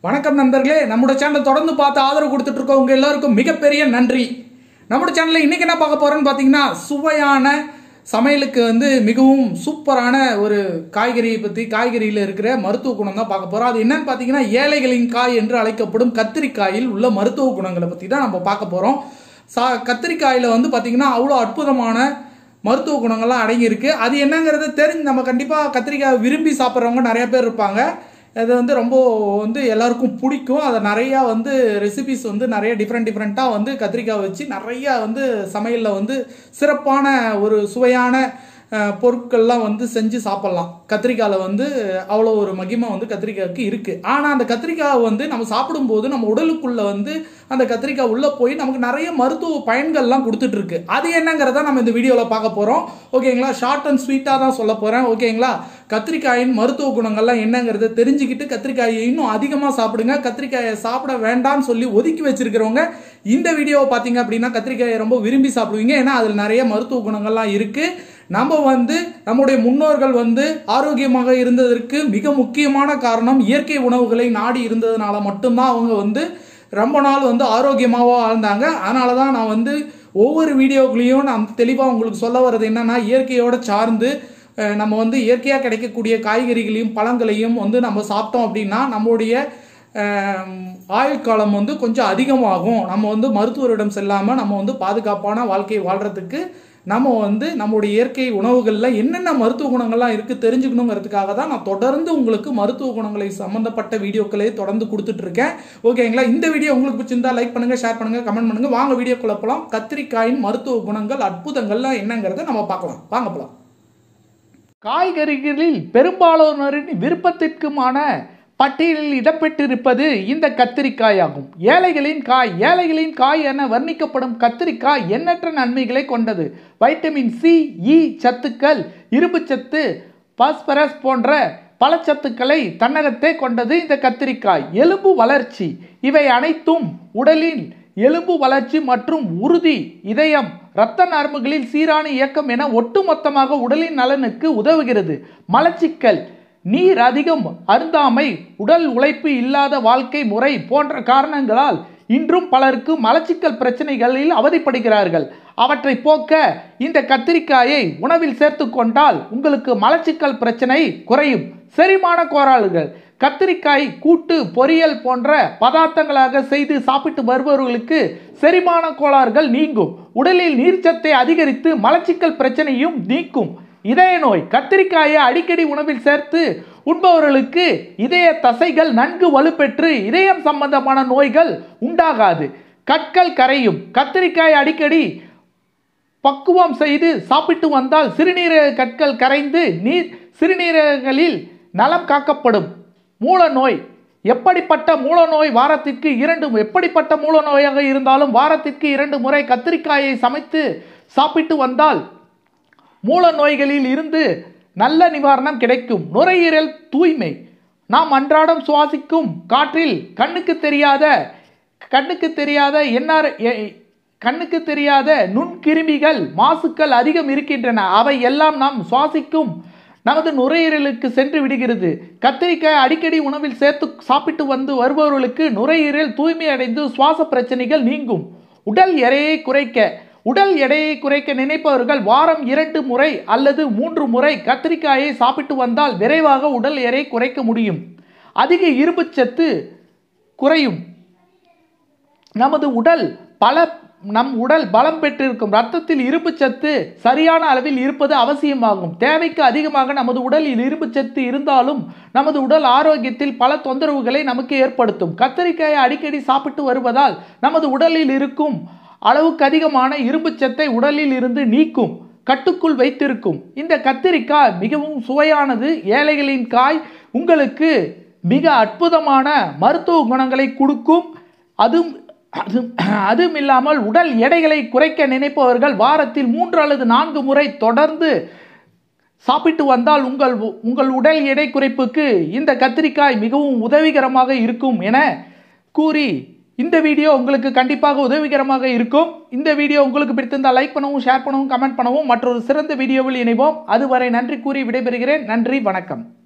வணக்கம் நண்பர்களே நம்மளோட சேனல் தொடர்ந்து பார்த்து ஆதரவு கொடுத்துட்டு இருக்கோம் உங்க எல்லாருக்கும் மிகப்பெரிய நன்றி நம்மளோட சேனல்ல இன்னைக்கு என்ன பார்க்க போறோம்னு பார்த்தீங்கன்னா சுவையான சமையலுக்கு வந்து மிகவும் சூப்பரான ஒரு காய்கறியை பற்றி காய்கறியில் இருக்கிற மருத்துவ குணம் தான் பார்க்க போகிறோம் அது என்னன்னு பார்த்தீங்கன்னா ஏழைகளின் காய் என்று அழைக்கப்படும் கத்திரிக்காயில் உள்ள மருத்துவ குணங்களை பற்றி தான் நம்ம பார்க்க போகிறோம் சா கத்திரிக்காயில் வந்து பார்த்தீங்கன்னா அவ்வளோ அற்புதமான மருத்துவ குணங்கள்லாம் அடங்கியிருக்கு அது என்னங்கிறத தெரிஞ்சு நம்ம கண்டிப்பாக கத்திரிக்காய் விரும்பி சாப்பிட்றவங்க நிறைய பேர் இருப்பாங்க அது வந்து ரொம்ப வந்து எல்லாருக்கும் பிடிக்கும் அதை நிறையா வந்து ரெசிபிஸ் வந்து நிறைய டிஃப்ரெண்ட் டிஃப்ரெண்ட்டாக வந்து கத்திரிக்காய் வச்சு நிறையா வந்து சமையலில் வந்து சிறப்பான ஒரு சுவையான அஹ், பொருட்கள்லாம் வந்து செஞ்சு சாப்பிட்லாம் கத்திரிக்காயில் வந்து அவ்வளோ ஒரு மகிமை வந்து கத்திரிக்காய்க்கு இருக்குது ஆனால் அந்த கத்திரிக்காய் வந்து நம்ம சாப்பிடும்போது நம்ம உடலுக்குள்ளே வந்து அந்த கத்திரிக்காய் உள்ளே போய் நமக்கு நிறைய மருத்துவ பயன்கள்லாம் கொடுத்துட்டு இருக்கு அது என்னங்கிறத நம்ம இந்த வீடியோவில் பார்க்க போகிறோம் ஓகேங்களா ஷார்ட் அண்ட் ஸ்வீட்டாக தான் சொல்ல போகிறேன் ஓகேங்களா கத்திரிக்காயின் மருத்துவ குணங்கள்லாம் என்னங்கிறத தெரிஞ்சுக்கிட்டு கத்திரிக்காயை இன்னும் அதிகமாக சாப்பிடுங்க கத்திரிக்காயை சாப்பிட வேண்டாம்னு சொல்லி ஒதுக்கி வச்சிருக்கிறவங்க இந்த வீடியோவை பார்த்தீங்க அப்படின்னா கத்திரிக்காயை ரொம்ப விரும்பி சாப்பிடுவீங்க ஏன்னா அதில் நிறைய மருத்துவ குணங்கள்லாம் இருக்குது நம்ம வந்து நம்முடைய முன்னோர்கள் வந்து ஆரோக்கியமாக இருந்ததற்கு மிக முக்கியமான காரணம் இயற்கை உணவுகளை நாடி இருந்ததுனால மட்டும்தான் அவங்க வந்து ரொம்ப நாள் வந்து ஆரோக்கியமாக வாழ்ந்தாங்க அதனால தான் நான் வந்து ஒவ்வொரு வீடியோக்குள்ளேயும் நான் தெளிவாக உங்களுக்கு சொல்ல வர்றது என்னன்னா இயற்கையோட சார்ந்து அஹ், நம்ம வந்து இயற்கையாக கிடைக்கக்கூடிய காய்கறிகளையும் பழங்களையும் வந்து நம்ம சாப்பிட்டோம் அப்படின்னா நம்மளுடைய அஹ், ஆயுள் காலம் வந்து கொஞ்சம் அதிகமாகும் நம்ம வந்து மருத்துவரிடம் செல்லாமல் நம்ம வந்து பாதுகாப்பான வாழ்க்கையை வாழ்றதுக்கு நம்ம வந்து நம்மளுடைய இயற்கை உணவுகளில் என்னென்ன மருத்துவ குணங்கள்லாம் இருக்குது தெரிஞ்சுக்கணுங்கிறதுக்காக தான் நான் தொடர்ந்து உங்களுக்கு மருத்துவ குணங்களை சம்மந்தப்பட்ட வீடியோக்களை தொடர்ந்து கொடுத்துட்டு இருக்கேன் ஓகேங்களா இந்த வீடியோ உங்களுக்கு பிடிச்சிருந்தா லைக் பண்ணுங்க ஷேர் பண்ணுங்க கமெண்ட் பண்ணுங்க வாங்க வீடியோ போலாம் கத்திரிக்காயின் மருத்துவ குணங்கள் அற்புதங்கள்லாம் என்னங்கிறத நம்ம பார்க்கலாம் வாங்க போலாம் காய்கறிகளில் பெரும்பாலானோரின் விருப்பத்திற்குமான பட்டியலில் இடம்பெற்றிருப்பது இந்த கத்திரிக்காய் ஆகும் ஏழைகளின் காய் ஏழைகளின் காய் என வர்ணிக்கப்படும் கத்திரிக்காய் எண்ணற்ற நன்மைகளை கொண்டது வைட்டமின் சி இ சத்துக்கள் இரும்புச்சத்து பாஸ்பரஸ் போன்ற பல சத்துக்களை தன்னகத்தே கொண்டது இந்த கத்திரிக்காய் எலும்பு வளர்ச்சி இவை அனைத்தும் உடலில் எலும்பு வளர்ச்சி மற்றும் உறுதி இதயம் இரத்த நரம்புகளில் சீரான இயக்கம் என ஒட்டுமொத்தமாக உடலின் நலனுக்கு உதவுகிறது மலச்சிக்கல் நீர் அதிகம் அருந்தாமை உடல் உழைப்பு இல்லாத வாழ்க்கை முறை போன்ற காரணங்களால் இன்றும் பலருக்கு மலச்சிக்கல் பிரச்சனைகளில் அவதிப்படுகிறார்கள் அவற்றை போக்க இந்த கத்திரிக்காயை உணவில் சேர்த்து கொண்டால் உங்களுக்கு மலச்சிக்கல் பிரச்சனை குறையும் செரிமான கோளாறுகள் கத்திரிக்காய் கூட்டு பொரியல் போன்ற பதார்த்தங்களாக செய்து சாப்பிட்டு வருபவர்களுக்கு செரிமான கோளாறுகள் நீங்கும் உடலில் நீர்ச்சத்தை அதிகரித்து மலச்சிக்கல் பிரச்சனையும் நீக்கும் இதய நோய் கத்திரிக்காயை அடிக்கடி உணவில் சேர்த்து உண்பவர்களுக்கு இதய தசைகள் நன்கு வலுப்பெற்று இதயம் சம்பந்தமான நோய்கள் உண்டாகாது கற்கள் கரையும் கத்திரிக்காய் அடிக்கடி பக்குவம் செய்து சாப்பிட்டு வந்தால் சிறுநீரக கற்கள் கரைந்து நீர் சிறுநீரகங்களில் நலம் காக்கப்படும் மூல நோய் எப்படிப்பட்ட மூல நோய் வாரத்திற்கு இரண்டு எப்படிப்பட்ட மூல நோயாக இருந்தாலும் வாரத்திற்கு இரண்டு முறை கத்திரிக்காயை சமைத்து சாப்பிட்டு வந்தால் மூல நோய்களில் இருந்து நல்ல நிவாரணம் கிடைக்கும் நுரையீரல் தூய்மை நாம் அன்றாடம் சுவாசிக்கும் காற்றில் கண்ணுக்கு தெரியாத கண்ணுக்கு தெரியாத என்ஆர் கண்ணுக்கு தெரியாத நுண்கிருமிகள் மாசுக்கள் அதிகம் இருக்கின்றன அவை எல்லாம் நாம் சுவாசிக்கும் நமது நுரையீரலுக்கு சென்று விடுகிறது கத்திரிக்காய் அடிக்கடி உணவில் சேர்த்து சாப்பிட்டு வந்து வருபவர்களுக்கு நுரையீரல் தூய்மை அடைந்து சுவாச பிரச்சனைகள் நீங்கும் உடல் எடையை குறைக்க உடல் எடையை குறைக்க நினைப்பவர்கள் வாரம் இரண்டு முறை அல்லது மூன்று முறை கத்திரிக்காயை சாப்பிட்டு வந்தால் விரைவாக உடல் எடை குறைக்க முடியும் அதிக இரும்புச்சத்து குறையும் நமது உடல் பல நம் உடல் பலம் பெற்றிருக்கும் ரத்தத்தில் இரும்புச்சத்து சரியான அளவில் இருப்பது அவசியமாகும் தேவைக்கு அதிகமாக நமது உடலில் இரும்புச்சத்து இருந்தாலும் நமது உடல் ஆரோக்கியத்தில் பல தொந்தரவுகளை நமக்கு ஏற்படுத்தும் கத்திரிக்காயை அடிக்கடி சாப்பிட்டு வருவதால் நமது உடலில் இருக்கும் அளவுக்கு அதிகமான இரும்புச்சத்தை உடலில் இருந்து நீக்கும் கட்டுக்குள் வைத்திருக்கும் இந்த கத்திரிக்காய் மிகவும் சுவையானது ஏழைகளின் காய் உங்களுக்கு மிக அற்புதமான மருத்துவ குணங்களை கொடுக்கும் அதுவும் அது அதுவும் இல்லாமல் உடல் எடைகளை குறைக்க நினைப்பவர்கள் வாரத்தில் மூன்று அல்லது நான்கு முறை தொடர்ந்து சாப்பிட்டு வந்தால் உங்கள் உங்கள் உடல் எடை குறைப்புக்கு இந்த கத்திரிக்காய் மிகவும் உதவிகரமாக இருக்கும் என கூறி இந்த வீடியோ உங்களுக்கு கண்டிப்பாக உதவிகரமாக இருக்கும் இந்த வீடியோ உங்களுக்கு பிடித்திருந்தால் லைக் பண்ணவும் ஷேர் பண்ணவும் கமெண்ட் பண்ணவும் மற்றொரு சிறந்த வீடியோவில் இணைவோம் அதுவரை நன்றி கூறி விடைபெறுகிறேன் நன்றி வணக்கம்